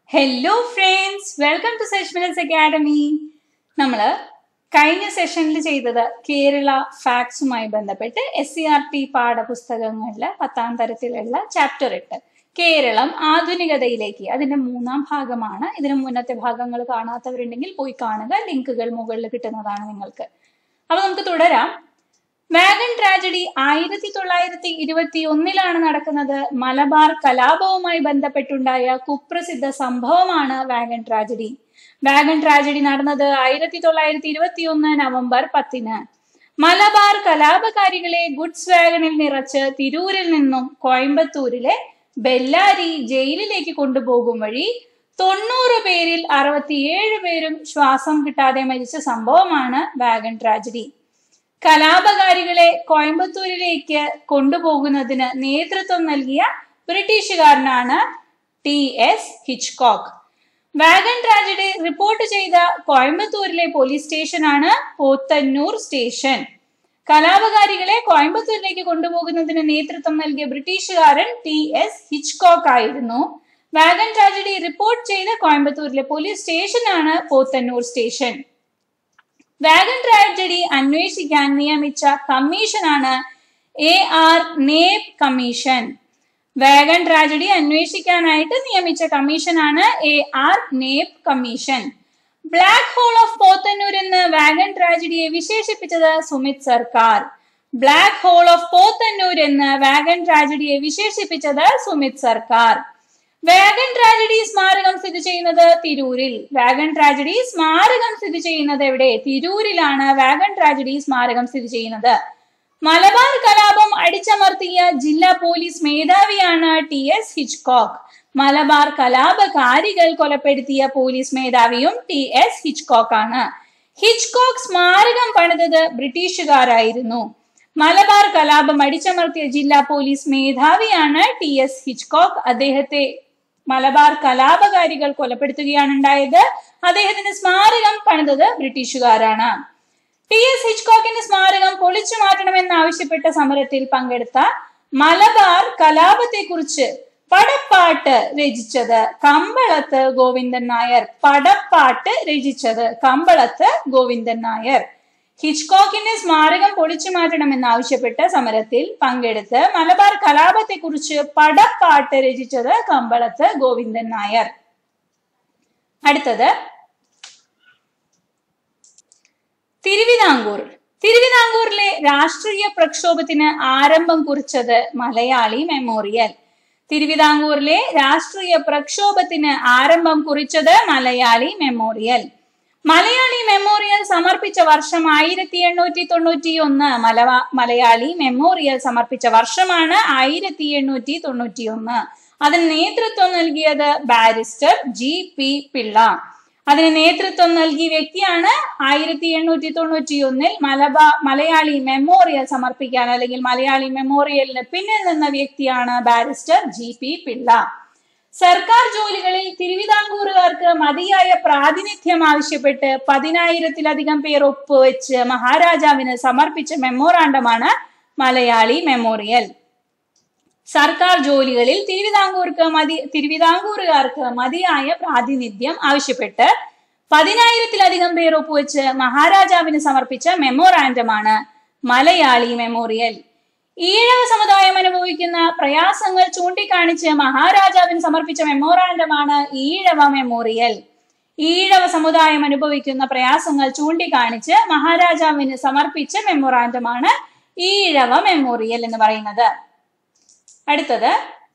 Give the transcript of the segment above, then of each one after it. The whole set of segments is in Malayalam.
ഹലോ ഫ്രണ്ട്സ് വെൽക്കം ടു സെഷ്മിനസ് അക്കാഡമി നമ്മൾ കഴിഞ്ഞ സെഷനിൽ ചെയ്തത് കേരള ഫാക്സുമായി ബന്ധപ്പെട്ട് എസ് സി ആർ ടി പാഠപുസ്തകങ്ങളിലെ പത്താം തരത്തിലുള്ള ചാപ്റ്റർ എട്ട് കേരളം ആധുനികതയിലേക്ക് അതിന്റെ മൂന്നാം ഭാഗമാണ് ഇതിന് മുന്നത്തെ ഭാഗങ്ങൾ കാണാത്തവരുണ്ടെങ്കിൽ പോയി കാണുക ലിങ്കുകൾ മുകളിൽ കിട്ടുന്നതാണ് നിങ്ങൾക്ക് അപ്പൊ നമുക്ക് തുടരാം വാഗൺ ട്രാജഡി ആയിരത്തി തൊള്ളായിരത്തി ഇരുപത്തി ഒന്നിലാണ് നടക്കുന്നത് മലബാർ കലാപവുമായി ബന്ധപ്പെട്ടുണ്ടായ കുപ്രസിദ്ധ സംഭവമാണ് വാഗൺ ട്രാജഡി വാഗൺ ട്രാജഡി നടന്നത് ആയിരത്തി തൊള്ളായിരത്തി ഇരുപത്തി ഒന്ന് നവംബർ പത്തിന് മലബാർ കലാപകാരികളെ ഗുഡ്സ് വാഗണിൽ നിറച്ച് തിരൂരിൽ നിന്നും കോയമ്പത്തൂരിലെ ബെല്ലാരി ജയിലിലേക്ക് കൊണ്ടുപോകും വഴി തൊണ്ണൂറ് പേരിൽ അറുപത്തിയേഴ് പേരും ശ്വാസം കിട്ടാതെ മരിച്ച സംഭവമാണ് വാഗൺ ട്രാജഡി കലാപകാരികളെ കോയമ്പത്തൂരിലേക്ക് കൊണ്ടുപോകുന്നതിന് നേതൃത്വം നൽകിയ ബ്രിട്ടീഷുകാരനാണ് T S Hitchcock wagon tragedy report ചെയ്ത കോയമ്പത്തൂരിലെ പോലീസ് സ്റ്റേഷനാണ് പോത്തന്നൂർ സ്റ്റേഷൻ കലാപകാരികളെ കോയമ്പത്തൂരിലേക്ക് കൊണ്ടുപോകുന്നതിന് നേതൃത്വം നൽകിയ ബ്രിട്ടീഷുകാരൻ ടി എസ് ഹിച്ച്കോക്ക് ആയിരുന്നു വാഗൺ ട്രാജഡി റിപ്പോർട്ട് ചെയ്ത കോയമ്പത്തൂരിലെ പോലീസ് സ്റ്റേഷനാണ് പോത്തന്നൂർ സ്റ്റേഷൻ വാഗൺ ട്രാജഡി അന്വേഷിക്കാൻ നിയമിച്ച കമ്മീഷനാണ് A R Knapp commission wagon tragedy അന്വേഷിക്കാനായിട്ട് നിയമിച്ച കമ്മീഷനാണ് A R Knapp commission black hole of Pothanur എന്ന് വാഗൺ ട്രാജഡിയെ വിശേഷിപ്പിച്ചത് സുമിത് സർക്കാർ ബ്ലാക്ക് ഹോൾ ഓഫ് പോത്തന്നൂർ എന്ന് വാഗൺ ട്രാജഡിയെ വിശേഷിപ്പിച്ചത് സുമിത് സർക്കാർ വാഗൺ ട്രാജഡി സ്മാരകം സ്ഥിതി ചെയ്യുന്നത് തിരൂരിൽ വാഗൺ ട്രാജഡി സ്മാരകം സ്ഥിതി ചെയ്യുന്നത് എവിടെ തിരൂരിലാണ് വാഗൺ ട്രാജഡി സ്മാരകം സ്ഥിതി ചെയ്യുന്നത് മലബാർ കലാപം അടിച്ചമർത്തിയ ജില്ലാ പോലീസ് മേധാവിയാണ് ടി എസ് ഹിച്ച്കോക്ക് മലബാർ കലാപകാരികൾ കൊലപ്പെടുത്തിയ പോലീസ് മേധാവിയും ടി എസ് ഹിച്ച്കോക്ക് ആണ് ഹിച്ച്കോക്ക് സ്മാരകം പണിതത് ബ്രിട്ടീഷുകാരായിരുന്നു മലബാർ കലാപം അടിച്ചമർത്തിയ ജില്ലാ പോലീസ് മേധാവിയാണ് ടി എസ് ഹിച്ച്കോക്ക് അദ്ദേഹത്തെ മലബാർ കലാപകാരികൾ കൊലപ്പെടുത്തുകയാണ് ഉണ്ടായത് അദ്ദേഹത്തിന്റെ സ്മാരകം പണിതത് ബ്രിട്ടീഷുകാരാണ് ടി എസ് ഹിച്ച്കോക്കിന്റെ സ്മാരകം പൊളിച്ചു മാറ്റണമെന്ന് ആവശ്യപ്പെട്ട സമരത്തിൽ പങ്കെടുത്ത മലബാർ കലാപത്തെക്കുറിച്ച് പടപ്പാട്ട് രചിച്ചത് കമ്പളത്ത് ഗോവിന്ദൻ നായർ പടപ്പാട്ട് രചിച്ചത് കമ്പളത്ത് ഗോവിന്ദൻ നായർ ഹിച്ച്കോക്കിന്റെ സ്മാരകം പൊളിച്ചു മാറ്റണമെന്ന് ആവശ്യപ്പെട്ട സമരത്തിൽ പങ്കെടുത്ത് മലബാർ കലാപത്തെക്കുറിച്ച് പടപ്പാട്ട് രചിച്ചത് കമ്പളത്ത് ഗോവിന്ദൻ നായർ അടുത്തത് തിരുവിതാംകൂർ തിരുവിതാംകൂറിലെ രാഷ്ട്രീയ പ്രക്ഷോഭത്തിന് ആരംഭം കുറിച്ചത് മലയാളി മെമ്മോറിയൽ തിരുവിതാംകൂറിലെ രാഷ്ട്രീയ പ്രക്ഷോഭത്തിന് ആരംഭം കുറിച്ചത് മലയാളി മെമ്മോറിയൽ മലയാളി മെമ്മോറിയൽ സമർപ്പിച്ച വർഷം ആയിരത്തി എണ്ണൂറ്റി തൊണ്ണൂറ്റി ഒന്ന് മലവാ മലയാളി മെമ്മോറിയൽ സമർപ്പിച്ച വർഷമാണ് ആയിരത്തി എണ്ണൂറ്റി തൊണ്ണൂറ്റി ഒന്ന് അതിന് നേതൃത്വം നൽകിയത് ബാരിസ്റ്റർ ജി പി പിള്ള അതിന് നേതൃത്വം നൽകിയ വ്യക്തിയാണ് ആയിരത്തി എണ്ണൂറ്റി തൊണ്ണൂറ്റി ഒന്നിൽ മലബാ മലയാളി മെമ്മോറിയൽ സമർപ്പിക്കാൻ അല്ലെങ്കിൽ മലയാളി മെമ്മോറിയലിന് പിന്നിൽ നിന്ന വ്യക്തിയാണ് ബാരിസ്റ്റർ ജി പി പിള്ള സർക്കാർ ജോലികളിൽ തിരുവിതാംകൂറുകാർക്ക് മതിയായ പ്രാതിനിധ്യം ആവശ്യപ്പെട്ട് പതിനായിരത്തിലധികം പേർ ഒപ്പുവെച്ച് മഹാരാജാവിന് സമർപ്പിച്ച മെമ്മോറാണ്ടമാണ് മലയാളി മെമ്മോറിയൽ സർക്കാർ ജോലികളിൽ തിരുവിതാംകൂർക്ക് മതി തിരുവിതാംകൂറുകാർക്ക് മതിയായ പ്രാതിനിധ്യം ആവശ്യപ്പെട്ട് പതിനായിരത്തിലധികം പേർ ഒപ്പുവെച്ച് മഹാരാജാവിന് സമർപ്പിച്ച മെമ്മോറാൻഡമാണ് മലയാളി മെമ്മോറിയൽ ഈഴവ സമുദായം അനുഭവിക്കുന്ന പ്രയാസങ്ങൾ ചൂണ്ടിക്കാണിച്ച് മഹാരാജാവിന് സമർപ്പിച്ച മെമ്മോറാണ്ടമാണ് ഈഴവ മെമ്മോറിയൽ ഈഴവ സമുദായം അനുഭവിക്കുന്ന പ്രയാസങ്ങൾ ചൂണ്ടിക്കാണിച്ച് മഹാരാജാവിന് സമർപ്പിച്ച മെമ്മോറാണ്ടമാണ് ഈഴവ മെമ്മോറിയൽ എന്ന് പറയുന്നത് അടുത്തത്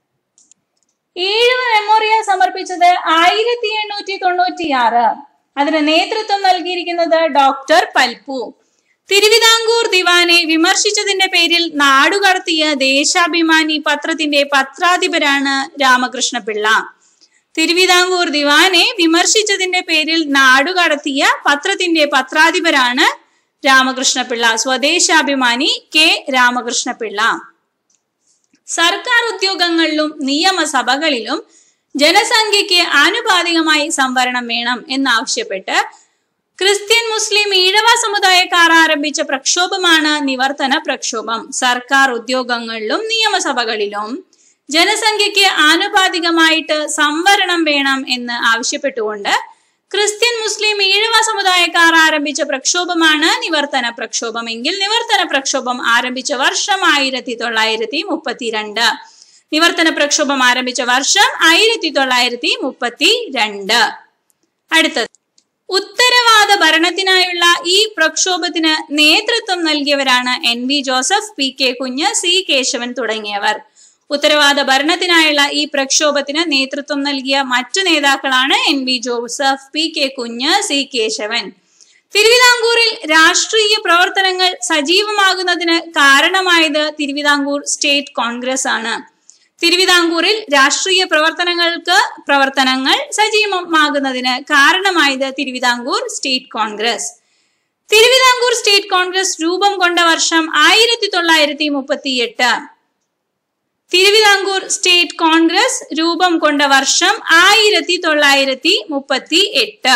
ഈഴവ മെമ്മോറിയൽ സമർപ്പിച്ചത് ആയിരത്തി എണ്ണൂറ്റി തൊണ്ണൂറ്റി ആറ് അതിന് നേതൃത്വം നൽകിയിരിക്കുന്നത് ഡോക്ടർ പൽപ്പു തിരുവിതാംകൂർ ദിവാനെ വിമർശിച്ചതിന്റെ പേരിൽ നാടുകടത്തിയ ദേശാഭിമാനി പത്രത്തിന്റെ പത്രാധിപരാണ് രാമകൃഷ്ണപിള്ള തിരുവിതാംകൂർ ദിവാനെ വിമർശിച്ചതിന്റെ പേരിൽ നാടുകടത്തിയ പത്രത്തിന്റെ പത്രാധിപരാണ് രാമകൃഷ്ണപിള്ള സ്വദേശാഭിമാനി കെ രാമകൃഷ്ണപിള്ള സർക്കാർ ഉദ്യോഗങ്ങളിലും നിയമസഭകളിലും ജനസംഖ്യയ്ക്ക് ആനുപാതികമായി സംവരണം വേണം എന്നാവശ്യപ്പെട്ട് ക്രിസ്ത്യൻ മുസ്ലിം ഈഴവ സമുദായക്കാർ ആരംഭിച്ച പ്രക്ഷോഭമാണ് നിവർത്തന പ്രക്ഷോഭം സർക്കാർ ഉദ്യോഗങ്ങളിലും നിയമസഭകളിലും ജനസംഖ്യയ്ക്ക് ആനുപാതികമായിട്ട് സംവരണം വേണം എന്ന് ആവശ്യപ്പെട്ടുകൊണ്ട് ക്രിസ്ത്യൻ മുസ്ലിം ഈഴവ സമുദായക്കാർ ആരംഭിച്ച പ്രക്ഷോഭമാണ് നിവർത്തന പ്രക്ഷോഭം എങ്കിൽ നിവർത്തന പ്രക്ഷോഭം ആരംഭിച്ച വർഷം ആയിരത്തി തൊള്ളായിരത്തി മുപ്പത്തിരണ്ട് നിവർത്തന പ്രക്ഷോഭം ആരംഭിച്ച വർഷം ആയിരത്തി തൊള്ളായിരത്തി മുപ്പത്തി രണ്ട് അടുത്തത് ഉത്തരവാദ ഭരണത്തിനായുള്ള ഈ പ്രക്ഷോഭത്തിന് നേതൃത്വം നൽകിയവരാണ് N V Joseph P K Kunju C Kesavan തുടങ്ങിയവർ ഉത്തരവാദ ഭരണത്തിനായുള്ള ഈ പ്രക്ഷോഭത്തിന് നേതൃത്വം നൽകിയ മറ്റു നേതാക്കളാണ് N V Joseph P K Kunju C Kesavan തിരുവിതാംകൂറിൽ രാഷ്ട്രീയ പ്രവർത്തനങ്ങൾ സജീവമാകുന്നതിന് കാരണമായത് തിരുവിതാംകൂർ സ്റ്റേറ്റ് കോൺഗ്രസ് ആണ് തിരുവിതാംകൂറിൽ രാഷ്ട്രീയ പ്രവർത്തനങ്ങൾക്ക് പ്രവർത്തനങ്ങൾ സജീവമാകുന്നതിന് കാരണമായത് തിരുവിതാംകൂർ സ്റ്റേറ്റ് കോൺഗ്രസ് തിരുവിതാംകൂർ സ്റ്റേറ്റ് കോൺഗ്രസ് രൂപം കൊണ്ട വർഷം ആയിരത്തി തൊള്ളായിരത്തി മുപ്പത്തി എട്ട് തിരുവിതാംകൂർ സ്റ്റേറ്റ് കോൺഗ്രസ് രൂപം കൊണ്ട വർഷം ആയിരത്തി തൊള്ളായിരത്തി മുപ്പത്തി എട്ട്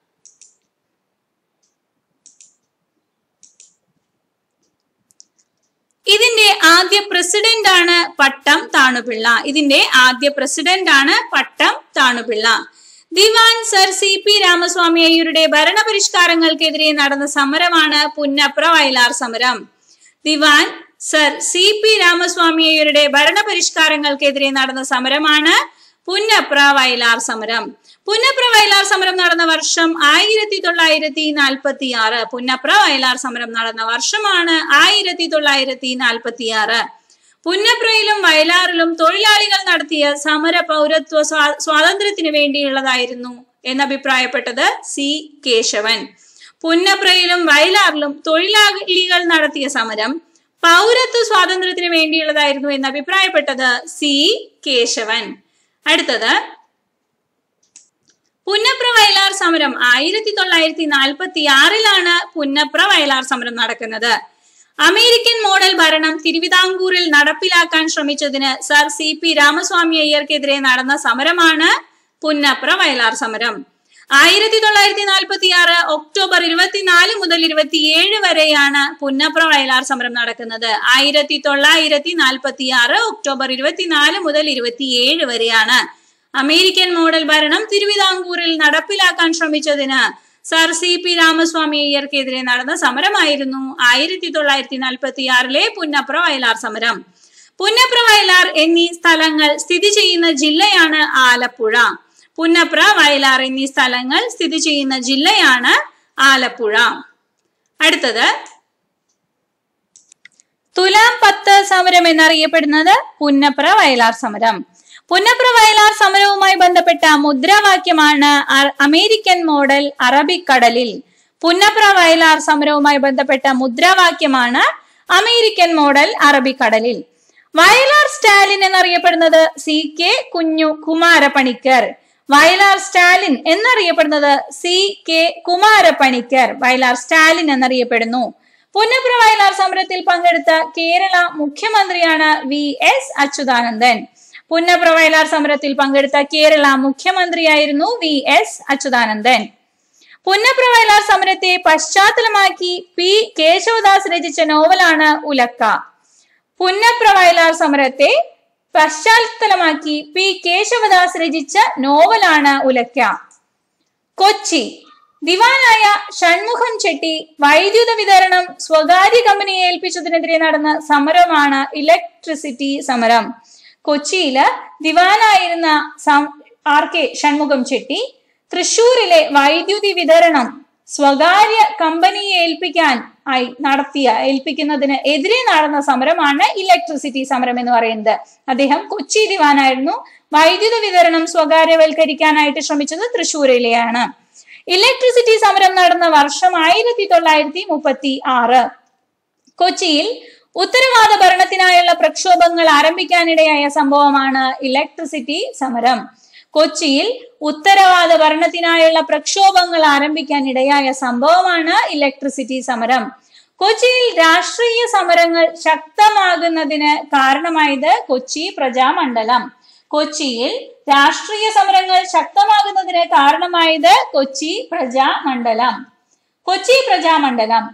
ഇതിന്റെ ആദ്യ പ്രസിഡന്റ് ആണ് പട്ടം താണുപിള്ള ഇതിന്റെ ആദ്യ പ്രസിഡന്റ് ആണ് പട്ടം താണുപിള്ള ദിവാൻ സർ സി പി രാമസ്വാമി അയ്യരുടെ ഭരണപരിഷ്കാരങ്ങൾക്കെതിരെ നടന്ന സമരമാണ് പുന്നപ്ര വയലാർ സമരം ദിവാൻ സർ സി പി രാമസ്വാമി അയ്യരുടെ ഭരണപരിഷ്കാരങ്ങൾക്കെതിരെ നടന്ന സമരമാണ് പുന്നപ്ര വയലാർ സമരം പുന്നപ്ര വയലാർ സമരം നടന്ന വർഷം ആയിരത്തി തൊള്ളായിരത്തി നാൽപ്പത്തി ആറ് പുന്നപ്ര വയലാർ സമരം നടന്ന വർഷമാണ് ആയിരത്തി തൊള്ളായിരത്തി നാൽപ്പത്തി ആറ് പുന്നപ്രയിലും വയലാറിലും തൊഴിലാളികൾ നടത്തിയ സമര പൗരത്വ സ്വാ- സ്വാതന്ത്ര്യത്തിന് വേണ്ടിയുള്ളതായിരുന്നു എന്നഭിപ്രായപ്പെട്ടത് സി കേശവൻ പുന്നപ്രയിലും വയലാറിലും തൊഴിലാളികൾ നടത്തിയ സമരം പൗരത്വ സ്വാതന്ത്ര്യത്തിന് വേണ്ടിയുള്ളതായിരുന്നു എന്ന് അഭിപ്രായപ്പെട്ടത് സി കേശവൻ അടുത്തത് പുന്നപ്ര വയലാർ സമരം ആയിരത്തി തൊള്ളായിരത്തി നാൽപ്പത്തി ആറിലാണ് പുന്നപ്ര വയലാർ സമരം നടക്കുന്നത് അമേരിക്കൻ മോഡൽ ഭരണം തിരുവിതാംകൂറിൽ നടപ്പിലാക്കാൻ ശ്രമിച്ചതിന് സർ സി പി രാമസ്വാമി അയ്യർക്കെതിരെ നടന്ന സമരമാണ് പുന്നപ്ര വയലാർ സമരം ആയിരത്തി തൊള്ളായിരത്തി നാൽപ്പത്തി ആറ് ഒക്ടോബർ ഇരുപത്തിനാല് മുതൽ ഇരുപത്തിയേഴ് വരെയാണ് പുന്നപ്ര വയലാർ സമരം നടക്കുന്നത് ആയിരത്തി തൊള്ളായിരത്തി നാൽപ്പത്തി ആറ് ഒക്ടോബർ ഇരുപത്തിനാല് മുതൽ ഇരുപത്തിയേഴ് വരെയാണ് അമേരിക്കൻ മോഡൽ ഭരണം തിരുവിതാംകൂറിൽ നടപ്പിലാക്കാൻ ശ്രമിച്ചതിന് സർ സി പി രാമസ്വാമി അയ്യർക്കെതിരെ നടന്ന സമരമായിരുന്നു ആയിരത്തി തൊള്ളായിരത്തി നാൽപ്പത്തി ആറിലെ പുന്നപ്ര വയലാർ സമരം പുന്നപ്ര വയലാർ എന്നീ സ്ഥലങ്ങൾ സ്ഥിതി ചെയ്യുന്ന ജില്ലയാണ് ആലപ്പുഴ പുന്നപ്ര വയലാർ എന്നീ സ്ഥലങ്ങൾ സ്ഥിതി ചെയ്യുന്ന ജില്ലയാണ് ആലപ്പുഴ അടുത്തത് തുലാം പത്ത് സമരം എന്നറിയപ്പെടുന്നത് പുന്നപ്ര വയലാർ സമരം പുന്നപ്ര വയലാർ സമരവുമായി ബന്ധപ്പെട്ട മുദ്രാവാക്യമാണ് അ- അമേരിക്കൻ മോഡൽ അറബിക്കടലിൽ പുന്നപ്ര വയലാർ സമരവുമായി ബന്ധപ്പെട്ട മുദ്രാവാക്യമാണ് അമേരിക്കൻ മോഡൽ അറബിക്കടലിൽ വയലാർ സ്റ്റാലിൻ എന്നറിയപ്പെടുന്നത് സി കെ കുഞ്ഞു കുമാരപണിക്കർ വയലാർ സ്റ്റാലിൻ എന്നറിയപ്പെടുന്നത് C K Kumara Panicker Vayalar Stalin എന്നറിയപ്പെടുന്നു പുന്നപ്ര വയലാർ സമരത്തിൽ പങ്കെടുത്ത കേരള മുഖ്യമന്ത്രിയാണ് വി എസ് അച്യുതാനന്ദൻ പുന്നപ്ര വയലാർ സമരത്തിൽ പങ്കെടുത്ത കേരള മുഖ്യമന്ത്രിയായിരുന്നു വി എസ് അച്യുതാനന്ദൻ പുന്നപ്ര വയലാർ സമരത്തെ പശ്ചാത്തലമാക്കി പി കേശവദാസ് രചിച്ച നോവലാണ് ഉലക്ക പുന്നപ്ര വയലാർ സമരത്തെ പശ്ചാത്തലമാക്കി പി കേശവദാസ് രചിച്ച നോവലാണ് ഉലക്ക കൊച്ചി ദിവാനായ ഷൺമുഖം ചെട്ടി വൈദ്യുത വിതരണം സ്വകാര്യ കമ്പനിയെ ഏൽപ്പിച്ചതിനെതിരെ നടന്ന സമരമാണ് ഇലക്ട്രിസിറ്റി സമരം കൊച്ചിയില് ദിവാനായിരുന്ന സം- ആർ കെ ഷൺമുഖം ചെട്ടി തൃശൂരിലെ വൈദ്യുതി വിതരണം സ്വകാര്യ കമ്പനിയെ ഏൽപ്പിക്കാൻ ആയി നടത്തിയ ഏൽപ്പിക്കുന്നതിന് എതിരെ നടന്ന സമരമാണ് ഇലക്ട്രിസിറ്റി സമരം എന്ന് പറയുന്നത് അദ്ദേഹം കൊച്ചി ദിവാനായിരുന്നു വൈദ്യുത വിതരണം സ്വകാര്യവൽക്കരിക്കാനായിട്ട് ശ്രമിച്ചത് തൃശൂരിലെയാണ് ഇലക്ട്രിസിറ്റി സമരം നടന്ന വർഷം ആയിരത്തി തൊള്ളായിരത്തി മുപ്പത്തി ആറ് കൊച്ചിയിൽ ഉത്തരവാദ ഭരണത്തിനായുള്ള പ്രക്ഷോഭങ്ങൾ ആരംഭിക്കാനിടയായ സംഭവമാണ് ഇലക്ട്രിസിറ്റി സമരം കൊച്ചിയിൽ ഉത്തരവാദ ഭരണത്തിനായുള്ള പ്രക്ഷോഭങ്ങൾ ആരംഭിക്കാനിടയായ സംഭവമാണ് ഇലക്ട്രിസിറ്റി സമരം കൊച്ചിയിൽ രാഷ്ട്രീയ സമരങ്ങൾ ശക്തമാകുന്നതിന് കാരണമായത് കൊച്ചി പ്രജാമണ്ഡലം കൊച്ചിയിൽ രാഷ്ട്രീയ സമരങ്ങൾ ശക്തമാകുന്നതിന് കാരണമായത് കൊച്ചി പ്രജാമണ്ഡലം കൊച്ചി പ്രജാമണ്ഡലം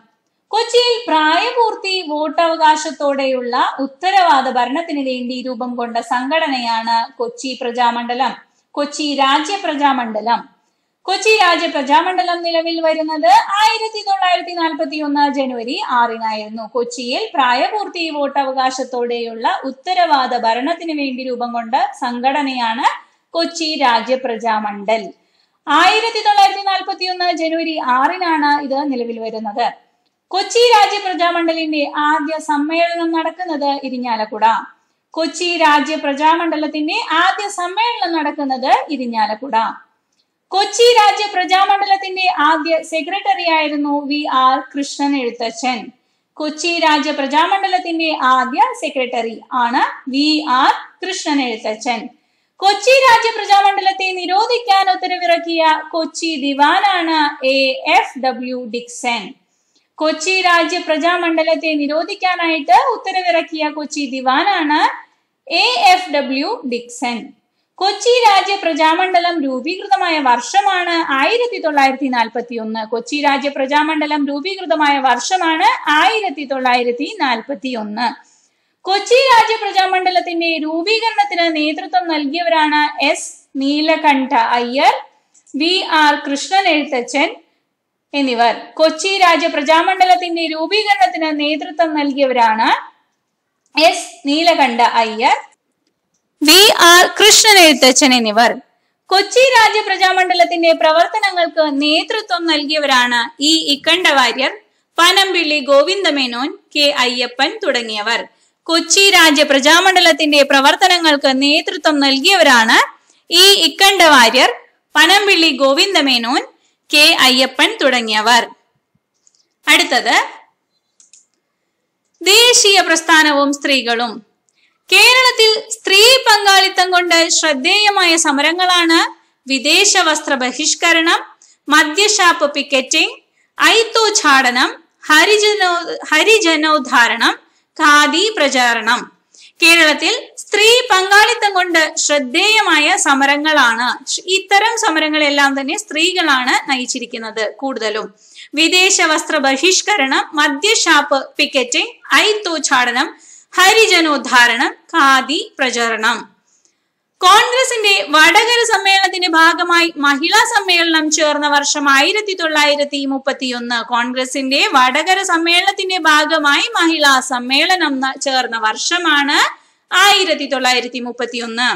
കൊച്ചിയിൽ പ്രായപൂർത്തി വോട്ടവകാശത്തോടെയുള്ള ഉത്തരവാദ ഭരണത്തിന് വേണ്ടി രൂപം കൊണ്ട സംഘടനയാണ് കൊച്ചി പ്രജാമണ്ഡലം കൊച്ചി രാജ്യ പ്രജാമണ്ഡലം കൊച്ചി രാജ്യ പ്രജാമണ്ഡലം നിലവിൽ വരുന്നത് ആയിരത്തി തൊള്ളായിരത്തി നാൽപ്പത്തി ഒന്ന് ജനുവരി ആറിനായിരുന്നു കൊച്ചിയിൽ പ്രായപൂർത്തി വോട്ടവകാശത്തോടെയുള്ള ഉത്തരവാദ ഭരണത്തിന് വേണ്ടി രൂപം കൊണ്ട സംഘടനയാണ് കൊച്ചി രാജ്യ പ്രജാമണ്ഡൽ ആയിരത്തി തൊള്ളായിരത്തി നാൽപ്പത്തി ഒന്ന് ജനുവരി ആറിനാണ് ഇത് നിലവിൽ വരുന്നത് കൊച്ചി രാജ്യ പ്രജാമണ്ഡലിന്റെ ആദ്യ സമ്മേളനം നടക്കുന്നത് ഇരിഞ്ഞാലക്കുട കൊച്ചി രാജ്യ പ്രജാമണ്ഡലത്തിന്റെ ആദ്യ സമ്മേളനം നടക്കുന്നത് ഇരിഞ്ഞാലക്കുട കൊച്ചി രാജ്യ പ്രജാമണ്ഡലത്തിന്റെ ആദ്യ സെക്രട്ടറി ആയിരുന്നു വി ആർ കൃഷ്ണൻ എഴുത്തച്ഛൻ കൊച്ചി രാജ്യ പ്രജാമണ്ഡലത്തിന്റെ ആദ്യ സെക്രട്ടറി ആണ് വി ആർ കൃഷ്ണൻ എഴുത്തച്ഛൻ കൊച്ചി രാജ്യ പ്രജാമണ്ഡലത്തെ നിരോധിക്കാൻ ഉത്തരവിറക്കിയ കൊച്ചി ദിവാനാണ് A F W Dixon Kochi രാജ്യ പ്രജാമണ്ഡലത്തെ നിരോധിക്കാനായിട്ട് ഉത്തരവിറക്കിയ കൊച്ചി ദിവാനാണ് A F W Dixon Kochi രാജ്യ പ്രജാമണ്ഡലം രൂപീകൃതമായ വർഷമാണ് ആയിരത്തി തൊള്ളായിരത്തി നാൽപ്പത്തി ഒന്ന് കൊച്ചി രാജ്യ പ്രജാമണ്ഡലം രൂപീകൃതമായ വർഷമാണ് ആയിരത്തി തൊള്ളായിരത്തി നാൽപ്പത്തി ഒന്ന് കൊച്ചി രാജ്യ പ്രജാമണ്ഡലത്തിന്റെ രൂപീകരണത്തിന് നേതൃത്വം നൽകിയവരാണ് S Neelakanta Iyer V R Krishnan Ezhuthachan എന്നിവർ കൊച്ചി രാജ്യ പ്രജാമണ്ഡലത്തിന്റെ രൂപീകരണത്തിന് നേതൃത്വം നൽകിയവരാണ് S Neelakanta Iyer V R Krishnan Ezhuthachan എന്നിവർ കൊച്ചി രാജ്യ പ്രജാമണ്ഡലത്തിന്റെ പ്രവർത്തനങ്ങൾക്ക് നേതൃത്വം നൽകിയവരാണ് ഇ ഇക്കണ്ട വാര്യർ പനമ്പിള്ളി ഗോവിന്ദമേനോൻ കെ അയ്യപ്പൻ തുടങ്ങിയവർ കൊച്ചി രാജ്യ പ്രജാമണ്ഡലത്തിന്റെ പ്രവർത്തനങ്ങൾക്ക് നേതൃത്വം നൽകിയവരാണ് ഇ ഇക്കണ്ട വാര്യർ പനമ്പിള്ളി ഗോവിന്ദമേനോൻ കെ അയ്യപ്പൻ തുടങ്ങിയവർ അടുത്തത് ദേശീയ പ്രസ്ഥാനവും സ്ത്രീകളും കേരളത്തിൽ സ്ത്രീ പങ്കാളിത്തം കൊണ്ട് ശ്രദ്ധേയമായ സമരങ്ങളാണ് വിദേശ വസ്ത്ര ബഹിഷ്കരണം മദ്യഷാപ്പ് പിക്കറ്റിംഗ് ഐത്തോച്ഛാടനം ഹരിജനോ ഹരിജനോദ്ധാരണം ഖാദി പ്രചാരണം കേരളത്തിൽ സ്ത്രീ പങ്കാളിത്തം കൊണ്ട് ശ്രദ്ധേയമായ സമരങ്ങളാണ് ഇത്തരം സമരങ്ങളെല്ലാം തന്നെ സ്ത്രീകളാണ് നയിച്ചിരിക്കുന്നത് കൂടുതലും വിദേശ വസ്ത്ര ബഹിഷ്കരണം മദ്യഷാപ്പ് പിക്കറ്റിംഗ് ഐത്തോച്ഛാടനം ഹരിജനോദ്ധാരണം ഖാദി പ്രചാരണം കോൺഗ്രസിന്റെ വടകര സമ്മേളനത്തിന്റെ ഭാഗമായി മഹിളാ സമ്മേളനം ചേർന്ന വർഷം ആയിരത്തി തൊള്ളായിരത്തി മുപ്പത്തിയൊന്ന് കോൺഗ്രസിന്റെ വടകര സമ്മേളനത്തിന്റെ ഭാഗമായി മഹിളാ സമ്മേളനം ന- ചേർന്ന വർഷമാണ് ആയിരത്തി തൊള്ളായിരത്തി മുപ്പത്തിയൊന്ന്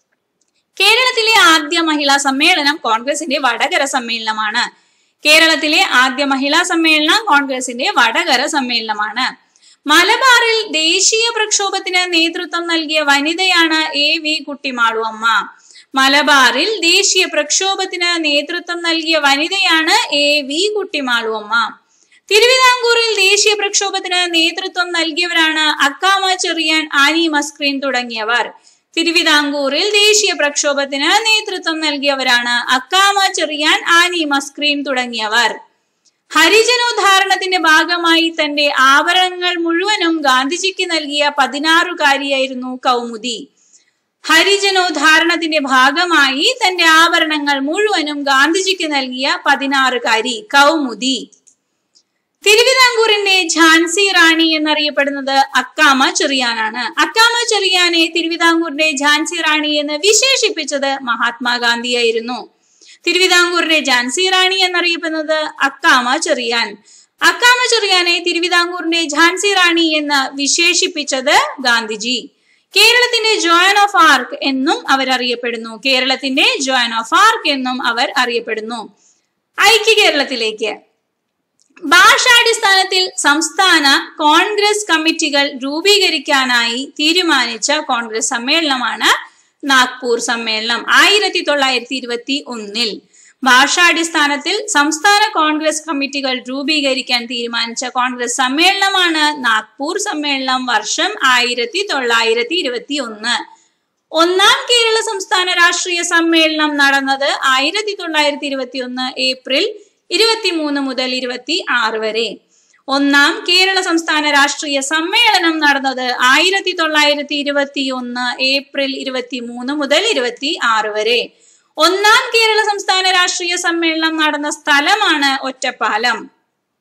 കേരളത്തിലെ ആദ്യ മഹിളാ സമ്മേളനം കോൺഗ്രസിന്റെ വടകര സമ്മേളനമാണ് കേരളത്തിലെ ആദ്യ മഹിളാ സമ്മേളനം കോൺഗ്രസിന്റെ വടകര സമ്മേളനമാണ് മലബാറിൽ ദേശീയ പ്രക്ഷോഭത്തിന് നേതൃത്വം നൽകിയ വനിതയാണ് എ വി കുട്ടിമാളു അമ്മ മലബാറിൽ ദേശീയ പ്രക്ഷോഭത്തിന് നേതൃത്വം നൽകിയ വനിതയാണ് എ വി കുട്ടിമാളു അമ്മ തിരുവിതാംകൂറിൽ ദേശീയ പ്രക്ഷോഭത്തിന് നേതൃത്വം നൽകിയവരാണ് അക്കാമ ചെറിയാൻ ആനി മസ്ക്രീൻ തുടങ്ങിയവർ തിരുവിതാംകൂറിൽ ദേശീയ പ്രക്ഷോഭത്തിന് നേതൃത്വം നൽകിയവരാണ് അക്കാമ ചെറിയാൻ ആനി മസ്ക്രീൻ തുടങ്ങിയവർ ഹരിജനോദ്ധാരണത്തിന്റെ ഭാഗമായി തന്റെ ആഭരണങ്ങൾ മുഴുവനും ഗാന്ധിജിക്ക് നൽകിയ പതിനാറുകാരിയായിരുന്നു കൗമുദി ഹരിജനോദ്ധാരണത്തിന്റെ ഭാഗമായി തന്റെ ആഭരണങ്ങൾ മുഴുവനും ഗാന്ധിജിക്ക് നൽകിയ പതിനാറുകാരി കൗമുദി തിരുവിതാംകൂറിന്റെ ഝാൻസി റാണി എന്നറിയപ്പെടുന്നത് അക്കാമ ചെറിയാനാണ് അക്കാമ ചെറിയാനെ തിരുവിതാംകൂറിന്റെ ഝാൻസി റാണി എന്ന് വിശേഷിപ്പിച്ചത് മഹാത്മാഗാന്ധിയായിരുന്നു തിരുവിതാംകൂറിന്റെ ഝാൻസി റാണി എന്നറിയപ്പെടുന്നത് അക്കാമ ചെറിയാൻ അക്കാമ ചെറിയാനെ തിരുവിതാംകൂറിന്റെ ഝാൻസി റാണി എന്ന് വിശേഷിപ്പിച്ചത് ഗാന്ധിജി കേരളത്തിന്റെ ജോയൻ ഓഫ് ആർക്ക് എന്നും അവർ അറിയപ്പെടുന്നു കേരളത്തിന്റെ ജോയൻ ഓഫ് ആർക്ക് എന്നും അവർ അറിയപ്പെടുന്നു ഐക്യ കേരളത്തിലേക്ക് ഭാഷാടിസ്ഥാനത്തിൽ സംസ്ഥാന കോൺഗ്രസ് കമ്മിറ്റികൾ രൂപീകരിക്കാനായി തീരുമാനിച്ച കോൺഗ്രസ് സമ്മേളനമാണ് നാഗ്പൂർ സമ്മേളനം ആയിരത്തി തൊള്ളായിരത്തി ഇരുപത്തി ഒന്നിൽ ഭാഷാടിസ്ഥാനത്തിൽ സംസ്ഥാന കോൺഗ്രസ് കമ്മിറ്റികൾ രൂപീകരിക്കാൻ തീരുമാനിച്ച കോൺഗ്രസ് സമ്മേളനമാണ് നാഗ്പൂർ സമ്മേളനം വർഷം ആയിരത്തി തൊള്ളായിരത്തി ഇരുപത്തി ഒന്ന് ഒന്നാം കേരള സംസ്ഥാന രാഷ്ട്രീയ സമ്മേളനം നടന്നത് ആയിരത്തി തൊള്ളായിരത്തി ഇരുപത്തി ഒന്ന് ഏപ്രിൽ ഇരുപത്തിമൂന്ന് മുതൽ ഇരുപത്തി ആറ് വരെ ഒന്നാം കേരള സംസ്ഥാന രാഷ്ട്രീയ സമ്മേളനം നടന്നത് ആയിരത്തി തൊള്ളായിരത്തി ഇരുപത്തി ഒന്ന് ഏപ്രിൽ ഇരുപത്തി മൂന്ന് മുതൽ ഇരുപത്തി ആറ് വരെ ഒന്നാം കേരള സംസ്ഥാന രാഷ്ട്രീയ സമ്മേളനം നടന്ന സ്ഥലമാണ് ഒറ്റപ്പാലം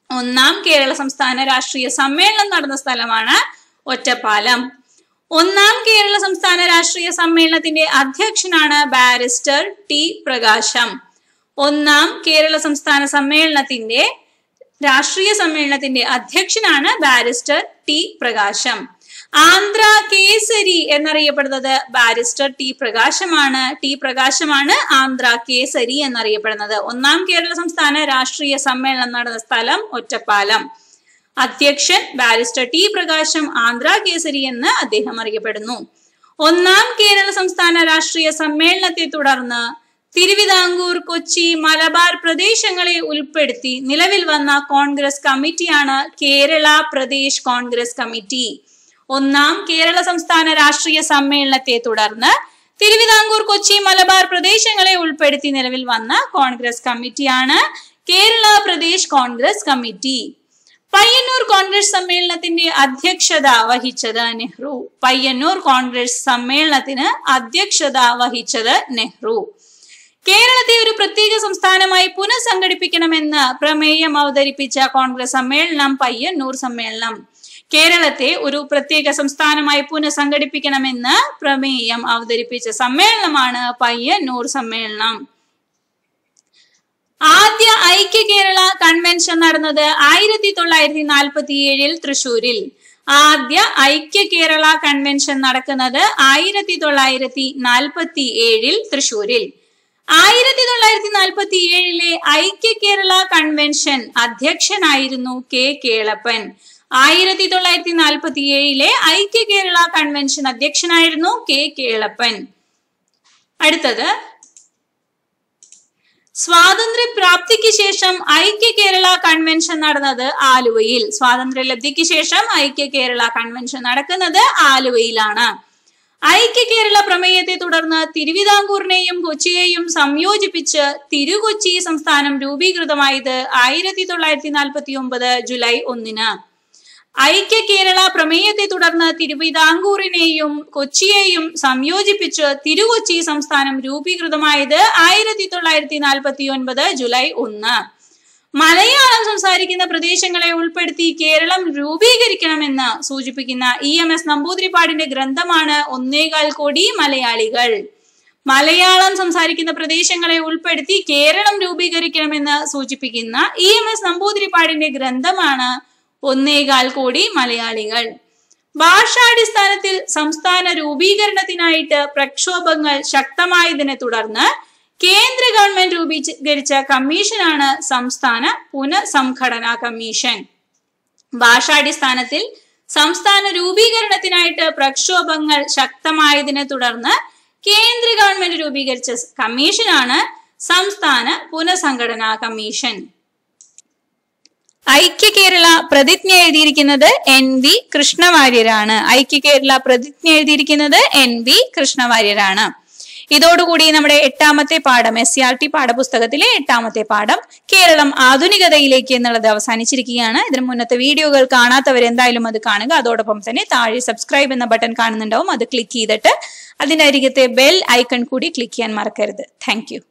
ഒന്നാം കേരള സംസ്ഥാന രാഷ്ട്രീയ സമ്മേളനം നടന്ന സ്ഥലമാണ് ഒറ്റപ്പാലം ഒന്നാം കേരള സംസ്ഥാന രാഷ്ട്രീയ സമ്മേളനത്തിന്റെ അധ്യക്ഷനാണ് ബാരിസ്റ്റർ ടി പ്രകാശം ഒന്നാം കേരള സംസ്ഥാന സമ്മേളനത്തിന്റെ രാഷ്ട്രീയ സമ്മേളനത്തിന്റെ അധ്യക്ഷനാണ് ബാരിസ്റ്റർ ടി പ്രകാശം ആന്ധ്ര കേസരി എന്നറിയപ്പെടുന്നത് ബാരിസ്റ്റർ ടി പ്രകാശമാണ് ടി പ്രകാശമാണ് ആന്ധ്ര കേസരി എന്നറിയപ്പെടുന്നത് ഒന്നാം കേരള സംസ്ഥാന രാഷ്ട്രീയ സമ്മേളനം നടന്ന സ്ഥലം ഒറ്റപ്പാലം അധ്യക്ഷൻ ബാരിസ്റ്റർ ടി പ്രകാശം ആന്ധ്ര കേസരി എന്ന് അദ്ദേഹം അറിയപ്പെടുന്നു ഒന്നാം കേരള സംസ്ഥാന രാഷ്ട്രീയ സമ്മേളനത്തെ തുടർന്ന് തിരുവിതാംകൂർ കൊച്ചി മലബാർ പ്രദേശങ്ങളെ ഉൾപ്പെടുത്തി നിലവിൽ വന്ന കോൺഗ്രസ് കമ്മിറ്റിയാണ് കേരള പ്രദേശ് കോൺഗ്രസ് കമ്മിറ്റി ഒന്നാം കേരള സംസ്ഥാന രാഷ്ട്രീയ സമ്മേളനത്തെ തുടർന്ന് തിരുവിതാംകൂർ കൊച്ചി മലബാർ പ്രദേശങ്ങളെ ഉൾപ്പെടുത്തി നിലവിൽ വന്ന കോൺഗ്രസ് കമ്മിറ്റിയാണ് കേരള പ്രദേശ് കോൺഗ്രസ് കമ്മിറ്റി പയ്യന്നൂർ കോൺഗ്രസ് സമ്മേളനത്തിന്റെ അധ്യക്ഷത വഹിച്ചത് നെഹ്റു പയ്യന്നൂർ കോൺഗ്രസ് സമ്മേളനത്തിന് അധ്യക്ഷത വഹിച്ചത് നെഹ്റു കേരളത്തെ ഒരു പ്രത്യേക സംസ്ഥാനമായി പുനഃസംഘടിപ്പിക്കണമെന്ന് പ്രമേയം അവതരിപ്പിച്ച കോൺഗ്രസ് സമ്മേളനം പയ്യന്നൂർ സമ്മേളനം കേരളത്തെ ഒരു പ്രത്യേക സംസ്ഥാനമായി പുനഃസംഘടിപ്പിക്കണമെന്ന് പ്രമേയം അവതരിപ്പിച്ച സമ്മേളനമാണ് പയ്യന്നൂർ സമ്മേളനം ആദ്യ ഐക്യ കേരള കൺവെൻഷൻ നടന്നത് ആയിരത്തി തൊള്ളായിരത്തി നാൽപ്പത്തി ഏഴിൽ തൃശൂരിൽ ആദ്യ ഐക്യ കേരള കൺവെൻഷൻ നടക്കുന്നത് ആയിരത്തി തൊള്ളായിരത്തി നാൽപ്പത്തി ഏഴിൽ തൃശൂരിൽ ആയിരത്തി തൊള്ളായിരത്തി നാൽപ്പത്തി ഏഴിലെ ഐക്യ കേരള കൺവെൻഷൻ അധ്യക്ഷനായിരുന്നു കെ കേളപ്പൻ ആയിരത്തി തൊള്ളായിരത്തി നാൽപ്പത്തി ഏഴിലെ ഐക്യ കേരള കൺവെൻഷൻ അധ്യക്ഷനായിരുന്നു കെ കേളപ്പൻ അടുത്തത് സ്വാതന്ത്ര്യ പ്രാപ്തിക്ക് ശേഷം ഐക്യ കേരള കൺവെൻഷൻ നടന്നത് ആലുവയിൽ സ്വാതന്ത്ര്യ ലബ്ധിക്ക് ശേഷം ഐക്യ കേരള കൺവെൻഷൻ നടക്കുന്നത് ആലുവയിലാണ് ഐക്യ കേരള പ്രമേയത്തെ തുടർന്ന് തിരുവിതാംകൂറിനെയും കൊച്ചിയെയും സംയോജിപ്പിച്ച് തിരുകൊച്ചി സംസ്ഥാനം രൂപീകൃതമായത് ആയിരത്തി തൊള്ളായിരത്തി നാൽപ്പത്തി ഒമ്പത് ജൂലൈ ഒന്നിന് ഐക്യ കേരള പ്രമേയത്തെ തുടർന്ന് തിരുവിതാംകൂറിനെയും കൊച്ചിയെയും സംയോജിപ്പിച്ച് തിരുകൊച്ചി സംസ്ഥാനം രൂപീകൃതമായത് ആയിരത്തി തൊള്ളായിരത്തി നാൽപ്പത്തി ഒൻപത് ജൂലൈ ഒന്ന് മലയാളം സംസാരിക്കുന്ന പ്രദേശങ്ങളെ ഉൾപ്പെടുത്തി കേരളം രൂപീകരിക്കണമെന്ന് സൂചിപ്പിക്കുന്ന ഇ എം എസ് നമ്പൂതിരിപ്പാടിന്റെ ഗ്രന്ഥമാണ് ഒന്നേകാൽ കോടി മലയാളികൾ മലയാളം സംസാരിക്കുന്ന പ്രദേശങ്ങളെ ഉൾപ്പെടുത്തി കേരളം രൂപീകരിക്കണമെന്ന് സൂചിപ്പിക്കുന്ന ഇ എം എസ് നമ്പൂതിരിപ്പാടിന്റെ ഗ്രന്ഥമാണ് ഒന്നേകാൽ കോടി മലയാളികൾ ഭാഷാടിസ്ഥാനത്തിൽ സംസ്ഥാന രൂപീകരണത്തിനായിട്ട് പ്രക്ഷോഭങ്ങൾ ശക്തമായതിനെ തുടർന്ന് കേന്ദ്ര ഗവൺമെന്റ് രൂപീകരിച്ച കമ്മീഷനാണ് സംസ്ഥാന പുനഃസംഘടനാ കമ്മീഷൻ ഭാഷാടിസ്ഥാനത്തിൽ സംസ്ഥാന രൂപീകരണത്തിനായിട്ട് പ്രക്ഷോഭങ്ങൾ ശക്തമായതിനെ തുടർന്ന് കേന്ദ്ര ഗവൺമെന്റ് രൂപീകരിച്ച കമ്മീഷനാണ് സംസ്ഥാന പുനഃസംഘടനാ കമ്മീഷൻ ഐക്യ കേരള പ്രതിജ്ഞ എഴുതിയിരിക്കുന്നത് എൻ വി കൃഷ്ണവാര്യരാണ് ഐക്യ കേരള പ്രതിജ്ഞ എഴുതിയിരിക്കുന്നത് എൻ വി കൃഷ്ണവാര്യരാണ് ഇതോടുകൂടി നമ്മുടെ എട്ടാമത്തെ പാഠം എസ് സി ആർ ടി പാഠപുസ്തകത്തിലെ എട്ടാമത്തെ പാഠം കേരളം ആധുനികതയിലേക്ക് എന്നുള്ളത് അവസാനിച്ചിരിക്കുകയാണ് ഇതിന് മുന്നത്തെ വീഡിയോകൾ കാണാത്തവർ എന്തായാലും അത് കാണുക അതോടൊപ്പം തന്നെ താഴെ സബ്സ്ക്രൈബ് എന്ന ബട്ടൺ കാണുന്നുണ്ടാവും അത് ക്ലിക്ക് ചെയ്തിട്ട് അതിന്റെ അരികത്തെ ബെൽ ഐക്കൺ കൂടി ക്ലിക്ക് ചെയ്യാൻ മറക്കരുത് താങ്ക്